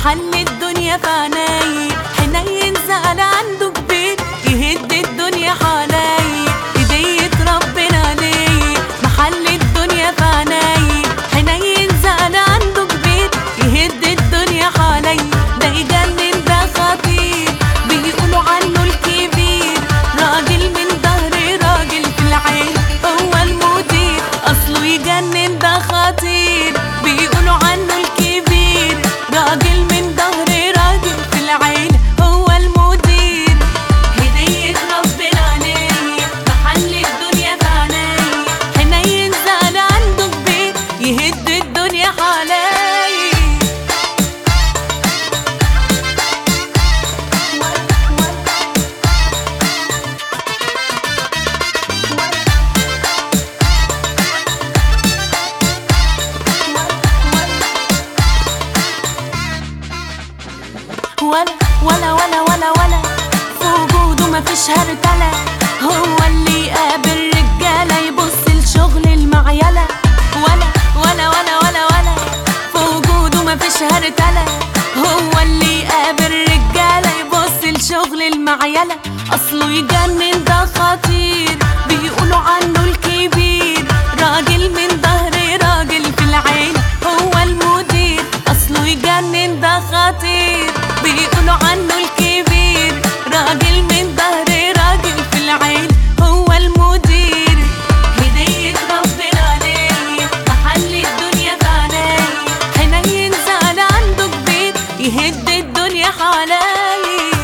محل الدنيا في عيني حنين زعل عنده كبير يهد الدنيا حوالي هدية ربنا عليه محل الدنيا في عيني حنين زعل عنده كبير يهد الدنيا حوالي ده يجنن ده خطير بيقولوا عنه الكبير راجل من ظهر راجل في العين هو المدير اصله يجنن ده خطير بيقولوا عنه الكبير راجل من ظهر راجل في العين هو المدير هدية ربنا عليه محل الدنيا في عينيه حنين زعل عنده كبير يهد الدنيا حواليه ولا ولا ولا ولا ولا في وجوده مفيش هرتلة هو اللي يقابل رجالة يبص لشغل المعيلة ولا ولا ولا ولا ولا في وجوده مفيش هرتلة هو اللي يقابل رجالة يبص لشغل المعيلة أصله يجنن ده خطير بيقولوا عنه الكبير راجل من ظهر راجل في العين هو المدير أصله يجنن ده خطير بيقولوا عنه الكبير راجل من ظهر راجل في العين هو المدير هدية ربنا عليه محل الدنيا في عينيه حنين زعل عنده كبير يهد الدنيا حواليه